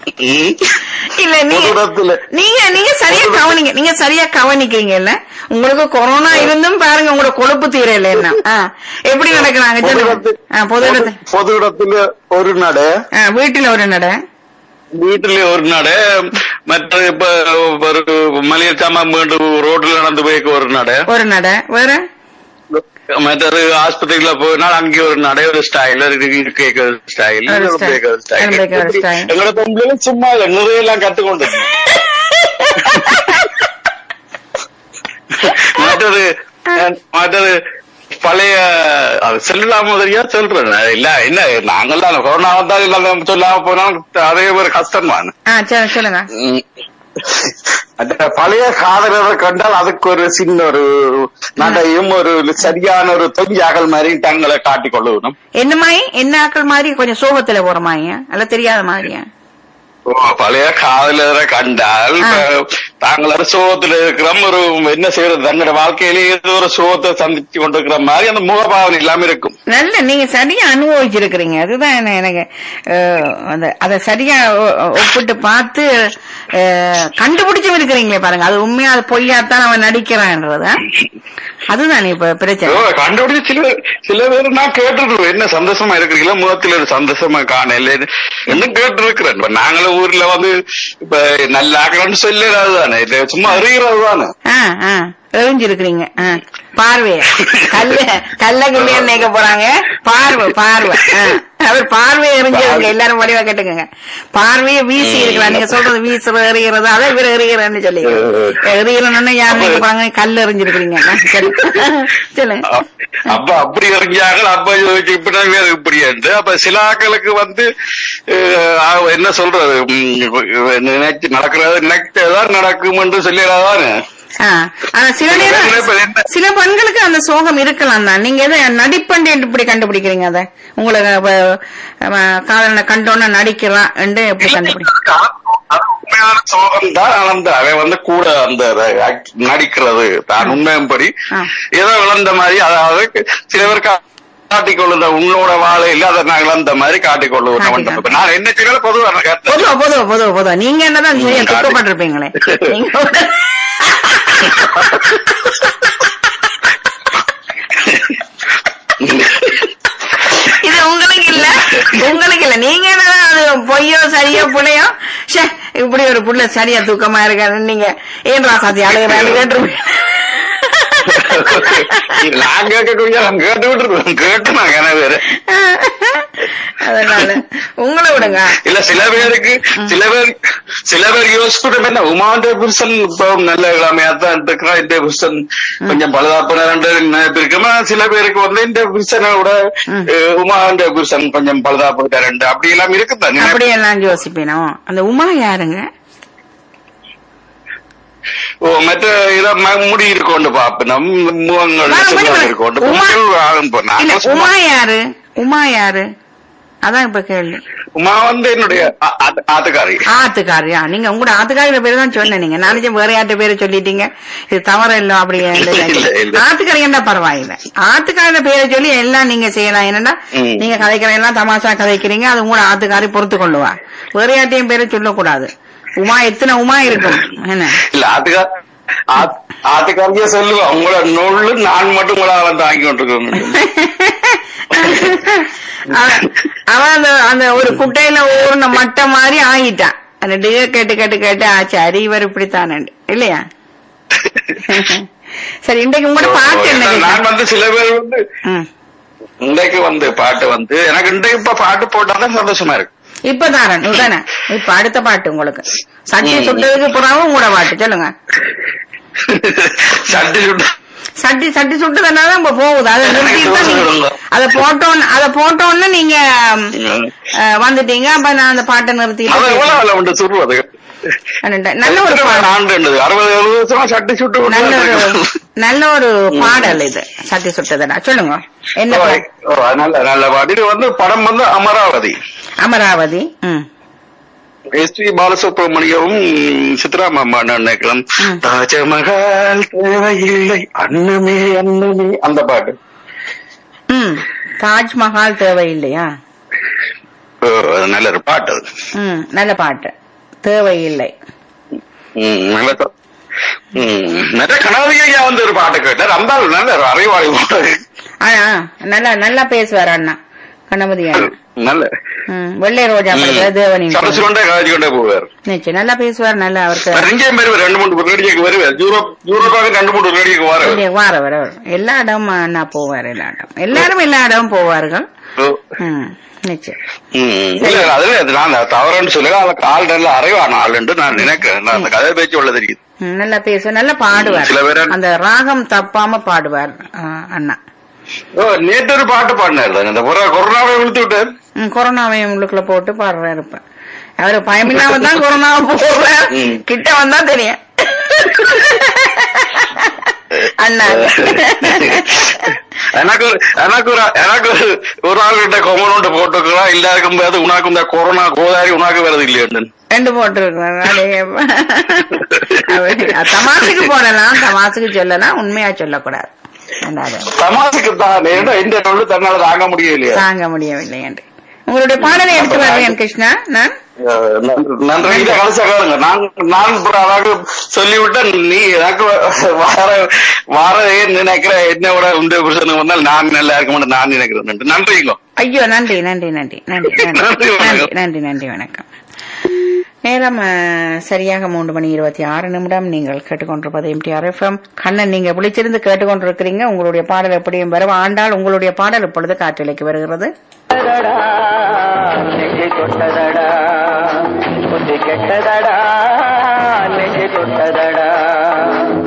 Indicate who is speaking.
Speaker 1: ம்.
Speaker 2: இல்ல நீங்க
Speaker 1: பொதுடத்துல
Speaker 2: நீங்க நீங்க சரியா கவனிங்க நீங்க சரியா கவனிக்கிறீங்கல்ல உங்களுக்கு கொரோனா இருந்தும் பாருங்க உங்களோட கொழுப்பு தீரல என்ன ஆ, எப்படி நடக்கிறாங்க சொல்லுங்க ஆ, பொது இடத்து
Speaker 1: பொது இடத்துல ஒரு நட
Speaker 2: ஆ, வீட்டுல ஒரு நட
Speaker 1: வீட்டுல ஒரு நட மற்ற இப்ப ஒரு மளிகை சாமான் மீண்டும் ரோட்ல நடந்து போய்க்க ஒரு நட
Speaker 2: ஒரு நட வேற
Speaker 1: மற்றது ஆஸ்பத்திரியில போனால் அங்கே ஒரு நடை ஒரு ஸ்டைல் கேட்க ஒரு ஸ்டைல்
Speaker 2: ஒரு style. பேக்க ஒரு style.
Speaker 1: எங்களோட பொம்பளை சும்மா இல்ல நிறைய எல்லாம் கத்துக்கொண்டு மற்றது மற்றது பழைய அது செல்லாம தெரியா சொல்றேன் இல்ல என்ன நாங்கள் தான் கொரோனா வந்தால் இல்லாம சொல்லாம போனாலும் அதே ஒரு கஷ்டம் தான்
Speaker 2: ஆ சரி சொல்லுங்க
Speaker 1: உம். அந்த பழைய காதலரை கண்டால் அதுக்கு ஒரு சின்ன ஒரு நடையும் ஒரு சரியான ஒரு தொஞ்சாகல் மாதிரி தங்களை காட்டிக் கொள்ளணும்
Speaker 2: என்ன மாதிரி என்ன ஆக்கள் மாதிரி கொஞ்சம் சோகத்துல போற மாதிரியா அல்ல தெரியாத மாதிரியா
Speaker 1: ஓ, பழைய காதலரை கண்டால்
Speaker 2: ஆ.
Speaker 1: தாங்கள் ஒரு சோகத்துல இருக்கிற ஒரு என்ன செய்யறது தங்களோட வாழ்க்கையிலே ஏதோ ஒரு சோகத்தை சந்திச்சு கொண்டிருக்கிற மாதிரி அந்த முகபாவனை இல்லாம இருக்கும்
Speaker 2: நல்ல நீங்க சரியா அனுபவிச்சிருக்கிறீங்க அதுதான் என்ன- எனக்கு அஹ், அந்த அதை சரியா ஒ- ஒ- ஒப்பிட்டு பார்த்து அஹ், கண்டுபிடிச்சும் இருக்கிறீங்களே பாருங்க அது உண்மையா அது பொய்யாத்தான் அவன் நடிக்கிறான்றது ஆ? அதுதான் இப்ப பிரச்சனை
Speaker 1: ஓ, கண்டுபிடிச்சு சில சில பேர் நான் கேட்டுருக்கோம் என்ன சந்தோஷமா இருக்கிறீங்களா முகத்துல ஒரு சந்தோஷமா காணல என்ன கேட்டு இருக்கிறேன் இப்ப நாங்களும் ஊர்ல வந்து இப்ப நல்ல ஆக்கணும்னு சொல்லறது தானே இல்ல சும்மா அறிகிறது தானே
Speaker 2: ஆ ஆ எழிஞ்சிருக்கிறீங்க ஆ. பார்வை கல்ல கல்ல கிள்ளைய நினைக்க போறாங்க பார்வை பார்வை ஆ. அவர் பார்வையை எறிஞ்சிருங்க எல்லாரும் வடிவா கேட்டுக்கங்க பார்வையை வீசி இருக்கிறார் நீங்க சொல்றது வீசுறது எறிகிறது அதை இவர் எறிகிறன்னு சொல்லி எறிகிறன்னு யார் நினைக்க போறாங்க கல் எறிஞ்சிருக்கிறீங்க ஆ, சரி சொல்லுங்க
Speaker 1: அப்- அப்ப அப்படி இறங்கியாங்க அப்ப யோசிச்சு இப்ப நாங்க இப்படி என்று அப்ப சில ஆட்களுக்கு வந்து அஹ், அவ என்ன சொல்றது உம், நினைச்சு நடக்கிறது நினைச்சதான் நடக்கும் என்று சொல்லிடாதானே
Speaker 2: ஆ. ஆனா சில நேரம்
Speaker 1: இப்ப என்ன-
Speaker 2: சில பெண்களுக்கு அந்த சோகம் இருக்கலாம் தான் நீங்க எதை நடிப்பண்டு இப்படி கண்டுபிடிக்கிறீங்க அத உங்களுக்கு அப்ப, அவன் காதலனை கண்டோன்னு நடிக்கிறான் என்று எப்படி கண்டுபிடிக்க
Speaker 1: அது உண்மையான சோகம் தான் அந்த அவன் வந்து கூட அந்த act- நடிக்கிறது தான் உண்மையும்படி
Speaker 2: ஆ.
Speaker 1: ஏதோ இழந்த மாதிரி அதாவது சில பேர் கா- காட்டிக்கொள்ளுத உன்னோட வாழை இல்ல அதை நான் இழந்த மாதிரி காட்டிக்கொள்ளுவோம்
Speaker 2: காட்டிக்கொள்ளும்.
Speaker 1: இப்ப நான் என்ன செய்யல பொதுவான கருத்து
Speaker 2: பொதுவா பொதுவா பொதுவா பொதுவா நீங்க என்னதான் செய்ய
Speaker 1: ம், காட்டு.
Speaker 2: துக்கப்பட்டிருப்பீங்களே நீங்க ஒரு- இது உங்களுக்கு இல்ல உங்களுக்கு இல்ல நீங்க என்னதான் அது பொய்யோ சரியோ புள்ளையோ ச்சே இப்படி ஒரு புள்ள சரியா தூக்கமா இருக்காருன்னு நீங்க ஏன் ராசாத்தி அழுகிறான்னு கேட்டுருப்பீங்க
Speaker 1: நான் கேட்கக்கூடிய நான் கேட்டு விட்டுருவேன் கேட்டு நான் என்ன பேரு
Speaker 2: அதனால உங்களை விடுங்க
Speaker 1: இல்ல சில பேருக்கு சில பேர் சில பேர் யோசிக்கிட்டு என்ன உமாண்ட புருஷன் இப்போ நல்ல இளமையா தான் இருக்கிறான் இந்த புருஷன் கொஞ்சம் பழுதாப்பன ரெண்டு நினைப்பு இருக்குமா சில பேருக்கு வந்து இந்த புருஷனோட
Speaker 2: ம்.
Speaker 1: அஹ், உமாண்ட புருஷன் கொஞ்சம் பழுதாப்பட்ட ரெண்டு அப்படி எல்லாம் இருக்குதாங்க
Speaker 2: அப்படியெல்லாம் யோசிப்பேனோ அந்த உமா யாருங்க
Speaker 1: ஓ மற்ற இத ம- முடி இருக்கொண்டு பாப்பனம் முகங்கள்
Speaker 2: வா, வா, வா.
Speaker 1: இருக்கொண்டு
Speaker 2: உமா-
Speaker 1: ஆகும் இப்போ
Speaker 2: இல்ல
Speaker 1: நாங்க சும்மா-
Speaker 2: உமா யாரு உமா யாரு அதான் இப்ப கேள்வி
Speaker 1: உமா வந்து என்னுடைய ஆ- ஆத்து- ஆத்துக்காரி
Speaker 2: ஆத்துக்காரியா நீங்க உங்களோட ஆத்துக்காரியோட பேரு தான் சொன்னேன் நீங்க நாளைக்கு வேற யார்ட்ட பேரு சொல்லிட்டீங்க இது தவறு இல்ல அப்படி
Speaker 1: இல்ல, இல்ல.
Speaker 2: ஆத்துக்காரி என்ன பரவாயில்ல ஆத்துக்காரியோட பேரை சொல்லி எல்லாம் நீங்க செய்யலாம் என்னன்னா
Speaker 1: ம்.
Speaker 2: நீங்க கதைக்கிற எல்லாம் தமாஷா கதைக்கிறீங்க அது உங்களோட ஆத்துக்காரி பொறுத்து கொள்ளுவா வேற யார்ட்டையும் பேரை சொல்லக்கூடாது உமா எத்தனை உமா இருக்கும் என்ன
Speaker 1: இல்ல ஆத்துக்கா ஆத்- ஆத்துக்காரியே சொல்லுவா உங்களோட நூல்லு நான் மட்டும் உங்களை அவன் தாங்கி கொண்டிருக்கேன்
Speaker 2: அவன் அவன் அந்த அந்த ஒரு குட்டையில ஊர்ன மட்டை மாதிரி ஆகிட்டான் அந்த டிக கேட்டு கேட்டு கேட்டு ஆ சரி இவர் இப்படித்தான் இல்லையா சரி இன்றைக்கு உங்களோட பாட்டு என்ன
Speaker 1: நான்
Speaker 2: கேட்கலாம்?
Speaker 1: வந்து சில பேர் வந்து
Speaker 2: ம்.
Speaker 1: இன்றைக்கு வந்து பாட்டு வந்து எனக்கு இன்றைக்கு இப்ப பாட்டு போட்டாதான் சந்தோஷமா இருக்கு
Speaker 2: இப்ப தாரன் இதானே இப்ப அடுத்த பாட்டு உங்களுக்கு சட்டி
Speaker 1: ம்.
Speaker 2: சுட்டதுக்கு புறாவும் உங்களோட பாட்டு சொல்லுங்க
Speaker 1: சட்டி சுட்டு
Speaker 2: சட்டி சட்டி சுட்டதுனால இப்ப போகுது அதை நிறுத்திட்டு தான் நீங்க- அதை போட்டோன்னு அதை போட்டோன்னு நீங்க
Speaker 1: ம்.
Speaker 2: அஹ், வந்துட்டீங்க அப்ப நான் அந்த பாட்டை
Speaker 1: அது
Speaker 2: நிறுத்திட்டு
Speaker 1: எவ்வளவு வேலை உண்டு சுருவது
Speaker 2: நல்ல ஒரு பாடல்
Speaker 1: ஆண்டு அறுபது எழுபது வருஷமா சட்டி சுட்டு
Speaker 2: நல்ல ஒரு
Speaker 1: கொண்டு
Speaker 2: நல்ல ஒரு பாடல் இது சட்டி சுட்டதுடா சொல்லுங்க என்ன
Speaker 1: ஓ,
Speaker 2: பாடல்?
Speaker 1: ஓ, நல்ல நல்ல பாட்டு இது வந்து படம் வந்து அமராவதி
Speaker 2: அமராவதி ம்
Speaker 1: எஸ் பி பாலசுப்ரமணியமும் சித்ராமாமா நினைக்கலாம்
Speaker 2: ம்.
Speaker 1: தாஜமஹால் தேவையில்லை அன்னமே அன்னமே அந்த பாட்டு
Speaker 2: ம் தாஜ்மஹால் தேவையில்லையா
Speaker 1: ஓ, அது நல்ல ஒரு பாட்டு அது
Speaker 2: ம் நல்ல பாட்டு தேவையில்லை
Speaker 1: ம், நல்ல சொ- ம், நிறைய கணவதி ஐயா வந்து ஒரு பாட்டு கேட்டார் அந்த ஆள் நல்ல ஒரு அறிவாளி பாட்டு.
Speaker 2: ஆனா நல்லா நல்லா பேசுவார் அண்ணா கணபதி அண்ணா
Speaker 1: நல்ல
Speaker 2: ம், வெள்ளை ரோஜா படத்துல தேவனின்
Speaker 1: சரசு கொண்டே காய்ச்சி கொண்டே போவார்
Speaker 2: நிச்சயம் நல்லா பேசுவார் நல்லா அவருக்கு
Speaker 1: வேற எங்கேயும் வருவார் ரெண்டு மூணு ரேடியோக்கு வருவார் யூரோப் யூரோப்பாக ரெண்டு மூணு ரேடியோக்கு வர
Speaker 2: இங்கே வாரவர் அவர் எல்லா இடமும் அண்ணா போவார் எல்லா இடம் எல்லாரும் எல்லா இடமும் போவார்கள் ம், நிச்சயம்
Speaker 1: இல்ல அதுல அது நான் தவறுன்னு சொல்லுங்க அதுக்கு ஆள் நல்ல அறிவான ஆளுன்னு நான் நினைக்கிறேன் நான் அந்த கதை பேச்சு உள்ள தெரியுது
Speaker 2: ம், நல்லா பேசுவார் நல்லா பாடுவார்
Speaker 1: சில பேர்
Speaker 2: அந்த ராகம் தப்பாம பாடுவார் ஆ, அண்ணா
Speaker 1: ஓ, நேற்று ஒரு பாட்டு பாடினார் தானே இந்த கொரோனா- கொரோனாவை விழுத்து விட்டார்
Speaker 2: ம், கொரோனாவை உள்ளுக்குள்ள போட்டு பாடுறாரு இப்ப அவரு பயமில்லாம தான் கொரோனாவை போடுறார்
Speaker 1: ம்.
Speaker 2: கிட்ட வந்தா தெரியும் அண்ணா
Speaker 1: எனக்கு ஒரு எனக்கு ஒரு எனக்கு ஒரு ஒரு ஆள் கிட்ட கொமனோட்டு போட்டுக்கலாம் எல்லாருக்கும் போது உனக்கும் இந்த கொரோனா கோதாரி உனக்கு வருது இல்லையா
Speaker 2: ரெண்டு போட்டு இருக்கிறார் தமாசுக்கு போடலாம் தமாசுக்கு சொல்லலாம் உண்மையா சொல்லக்கூடாது ரெண்டாவது
Speaker 1: தமாசுக்கு தான் ஏன்னா இந்த நொல்லு தன்னால தாங்க முடியலையா
Speaker 2: தாங்க முடியவில்லை என்று உங்களுடைய பாடலை எடுத்து வருவேன் கிருஷ்ணா நான்
Speaker 1: நன்றி இதை கடைசியா கேளுங்க நான் நான் இப்ப அதாவது சொல்லிவிட்டேன் நீ எனக்கு வார வார ஏன் நினைக்கிற என்ன விட உண்டு புருஷனுக்கு வந்தால் நான் நல்லா இருக்க மாட்டேன் நான் நினைக்கிறேன் நன்றிங்க
Speaker 2: ஐயோ நன்றி நன்றி நன்றி நன்றி நன்றி
Speaker 1: நன்றி,
Speaker 2: நன்றி
Speaker 1: வணக்கம்.
Speaker 2: நன்றி நன்றி வணக்கம் நேரம் அஹ், சரியாக மூன்று மணி இருபத்தி ஆறு நிமிடம் நீங்கள் கேட்டுக்கொண்டிருப்பது எம்டிஆர் எஃப்எம் கண்ணன் நீங்க விழிச்சிருந்து கேட்டுக்கொண்டிருக்கிறீங்க உங்களுடைய பாடல் எப்படியும் வரும் ஆண்டால் உங்களுடைய பாடல் இப்பொழுது காற்றலைக்கு வருகிறது
Speaker 3: தொட்டதடா, நெஞ்சை தொட்டதடா புத்தி கெட்டதடா நெஞ்சை தொட்டதடா